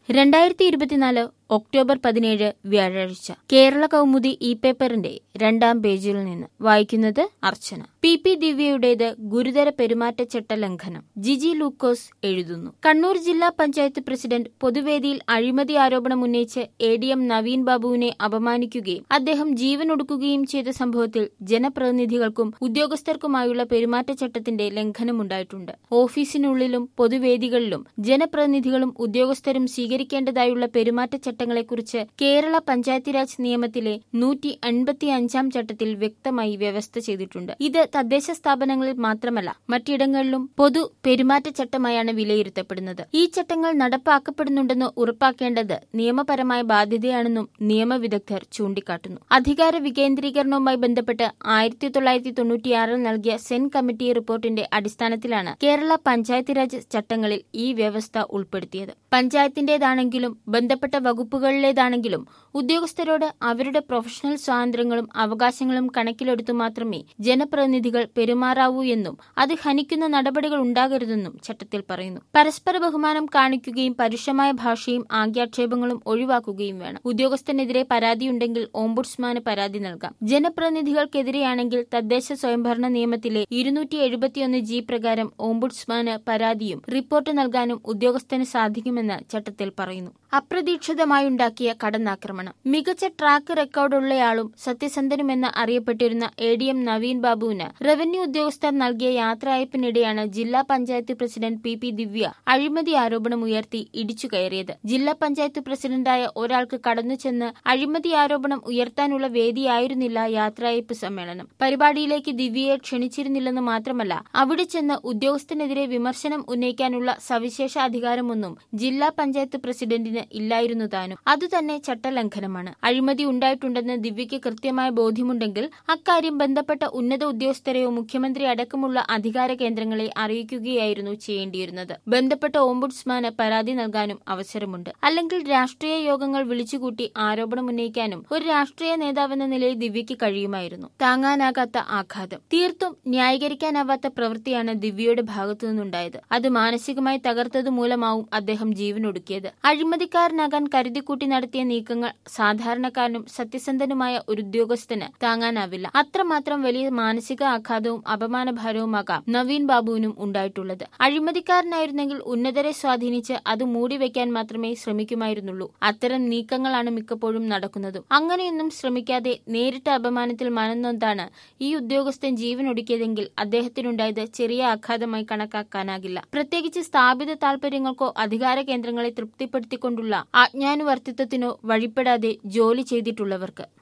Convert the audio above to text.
രണ്ടായിരത്തി ഇരുപത്തിനാല് ഒക്ടോബർ പതിനേഴ് വ്യാഴാഴ്ച കേരള കൗമുദി ഇ പേപ്പറിന്റെ രണ്ടാം പേജിൽ നിന്ന് വായിക്കുന്നത് അർച്ചന പി പി ദിവ്യയുടേത് ഗുരുതര പെരുമാറ്റച്ചട്ട ലംഘനം ജിജി ലൂക്കോസ് എഴുതുന്നു കണ്ണൂർ ജില്ലാ പഞ്ചായത്ത് പ്രസിഡന്റ് പൊതുവേദിയിൽ അഴിമതി ആരോപണം ഉന്നയിച്ച് എ ഡി എം നവീൻ ബാബുവിനെ അപമാനിക്കുകയും അദ്ദേഹം ജീവനൊടുക്കുകയും ചെയ്ത സംഭവത്തിൽ ജനപ്രതിനിധികൾക്കും ഉദ്യോഗസ്ഥർക്കുമായുള്ള പെരുമാറ്റച്ചട്ടത്തിന്റെ ലംഘനമുണ്ടായിട്ടുണ്ട് ഓഫീസിനുള്ളിലും പൊതുവേദികളിലും ജനപ്രതിനിധികളും ഉദ്യോഗസ്ഥരും സ്വീകരിക്കേണ്ടതായുള്ള പെരുമാറ്റച്ചട്ടങ്ങളെക്കുറിച്ച് കേരള പഞ്ചായത്ത് രാജ് നിയമത്തിലെ നൂറ്റി അൻപത്തി അഞ്ചാം ചട്ടത്തിൽ വ്യക്തമായി വ്യവസ്ഥ ചെയ്തിട്ടുണ്ട് ഇത് തദ്ദേശ സ്ഥാപനങ്ങളിൽ മാത്രമല്ല മറ്റിടങ്ങളിലും പൊതു പെരുമാറ്റച്ചട്ടമായാണ് വിലയിരുത്തപ്പെടുന്നത് ഈ ചട്ടങ്ങൾ നടപ്പാക്കപ്പെടുന്നുണ്ടെന്ന് ഉറപ്പാക്കേണ്ടത് നിയമപരമായ ബാധ്യതയാണെന്നും നിയമവിദഗ്ധർ ചൂണ്ടിക്കാട്ടുന്നു അധികാര വികേന്ദ്രീകരണവുമായി ബന്ധപ്പെട്ട് ആയിരത്തി തൊള്ളായിരത്തി തൊണ്ണൂറ്റിയാറിൽ നൽകിയ സെൻ കമ്മിറ്റി റിപ്പോർട്ടിന്റെ അടിസ്ഥാനത്തിലാണ് കേരള പഞ്ചായത്ത് രാജ് ചട്ടങ്ങളിൽ ഈ വ്യവസ്ഥ ഉൾപ്പെടുത്തിയത് പഞ്ചായത്തിന്റേതാണെങ്കിലും ബന്ധപ്പെട്ട വകുപ്പുകളിലേതാണെങ്കിലും ഉദ്യോഗസ്ഥരോട് അവരുടെ പ്രൊഫഷണൽ സ്വാതന്ത്ര്യങ്ങളും അവകാശങ്ങളും കണക്കിലെടുത്തു മാത്രമേ ജനപ്രതിനിധികൾ പെരുമാറാവൂ എന്നും അത് ഹനിക്കുന്ന നടപടികൾ ഉണ്ടാകരുതെന്നും ചട്ടത്തിൽ പറയുന്നു പരസ്പര ബഹുമാനം കാണിക്കുകയും പരുഷമായ ഭാഷയും ആംഗ്യാക്ഷേപങ്ങളും ഒഴിവാക്കുകയും വേണം ഉദ്യോഗസ്ഥനെതിരെ പരാതിയുണ്ടെങ്കിൽ ഓംബുഡ്സ്മാന് പരാതി നൽകാം ജനപ്രതിനിധികൾക്കെതിരെയാണെങ്കിൽ തദ്ദേശ സ്വയംഭരണ നിയമത്തിലെ ഇരുന്നൂറ്റി എഴുപത്തിയൊന്ന് ജി പ്രകാരം ഓംബുഡ്സ്മാന് പരാതിയും റിപ്പോർട്ട് നൽകാനും ഉദ്യോഗസ്ഥന് സാധിക്കുമെന്ന് ചട്ടത്തിൽ പറയുന്നു അപ്രതീക്ഷിതമായുണ്ടാക്കിയ കടന്നാക്രമണം മികച്ച ട്രാക്ക് റെക്കോർഡുള്ളയാളും സത്യസന്ധനുമെന്ന് അറിയപ്പെട്ടിരുന്ന എ ഡി എം നവീൻ ബാബുവിന് റവന്യൂ ഉദ്യോഗസ്ഥർ നൽകിയ യാത്രയയപ്പിനിടെയാണ് ജില്ലാ panchayat president P P Divya അഴിമതി ആരോപണം ഉയർത്തി ഇടിച്ചു കയറിയത് ജില്ലാ പഞ്ചായത്ത് പ്രസിഡന്റായ ഒരാൾക്ക് കടന്നു ചെന്ന് അഴിമതി ആരോപണം ഉയർത്താനുള്ള വേദിയായിരുന്നില്ല യാത്രയയപ്പ് സമ്മേളനം പരിപാടിയിലേക്ക് ദിവ്യയെ ക്ഷണിച്ചിരുന്നില്ലെന്ന് മാത്രമല്ല അവിടെ ചെന്ന് ഉദ്യോഗസ്ഥനെതിരെ വിമർശനം ഉന്നയിക്കാനുള്ള സവിശേഷ അധികാരമൊന്നും ജില്ലാ പഞ്ചായത്ത് പ്രസിഡന്റിന് ഇല്ലായിരുന്നു താനും അതുതന്നെ ചട്ടലംഘനമാണ് അഴിമതി ഉണ്ടായിട്ടുണ്ടെന്ന് ദിവ്യയ്ക്ക് കൃത്യമായ ബോധ്യമുണ്ടെങ്കിൽ അക്കാര്യം ബന്ധപ്പെട്ട ഉന്നത ഉദ്യോഗസ്ഥരെയോ മുഖ്യമന്ത്രി അടക്കമുള്ള അധികാര കേന്ദ്രങ്ങളെ അറിയിക്കുകയായിരുന്നു ചെയ്യേണ്ടിയിരുന്നത് ബന്ധപ്പെട്ട ഓംബുഡ്സ്മാന് പരാതി നൽകാനും അവസരമുണ്ട് അല്ലെങ്കിൽ രാഷ്ട്രീയ യോഗങ്ങൾ വിളിച്ചുകൂട്ടി ആരോപണം ഉന്നയിക്കാനും ഒരു രാഷ്ട്രീയ നേതാവെന്ന നിലയിൽ ദിവ്യയ്ക്ക് കഴിയുമായിരുന്നു താങ്ങാനാകാത്ത ആഘാതം തീർത്തും ന്യായീകരിക്കാനാവാത്ത പ്രവൃത്തിയാണ് ദിവ്യയുടെ ഭാഗത്തു നിന്നുണ്ടായത് അത് മാനസികമായി തകർത്തത് മൂലമാവും അദ്ദേഹം ജീവനൊടുക്കിയത് അഴിമതിക്കാരനാകാൻ കരുതിക്കൂട്ടി നടത്തിയ നീക്കങ്ങൾ സാധാരണക്കാരനും സത്യസന്ധനുമായ ഒരു ഉദ്യോഗസ്ഥന് താങ്ങാനാവില്ല അത്രമാത്രം വലിയ മാനസിക ആഘാതവും അപമാനഭാരവുമാകാം നവീൻ ബാബുവിനും ഉണ്ടായിട്ടുള്ളത് അഴിമതിക്കാരനായിരുന്നെങ്കിൽ ഉന്നതരെ സ്വാധീനിച്ച് അത് മൂടിവെക്കാൻ മാത്രമേ ശ്രമിക്കുമായിരുന്നുള്ളൂ അത്തരം നീക്കങ്ങളാണ് മിക്കപ്പോഴും നടക്കുന്നതും അങ്ങനെയൊന്നും ശ്രമിക്കാതെ നേരിട്ട അപമാനത്തിൽ മനംനൊന്താണ് ഈ ഉദ്യോഗസ്ഥൻ ജീവനൊടുക്കിയതെങ്കിൽ അദ്ദേഹത്തിനുണ്ടായത് ചെറിയ ആഘാതമായി കണക്കാക്കാനാകില്ല പ്രത്യേകിച്ച് സ്ഥാപിത താൽപര്യങ്ങൾക്കോ അധികാര കേന്ദ്രങ്ങളെ തൃപ്തിപ്പെടുത്തിക്കൊണ്ടുള്ള ആജ്ഞാനുവർത്തിത്വത്തിനോ വഴിപ്പെടാതെ ജോലി ചെയ്തിട്ടുള്ളവർക്ക്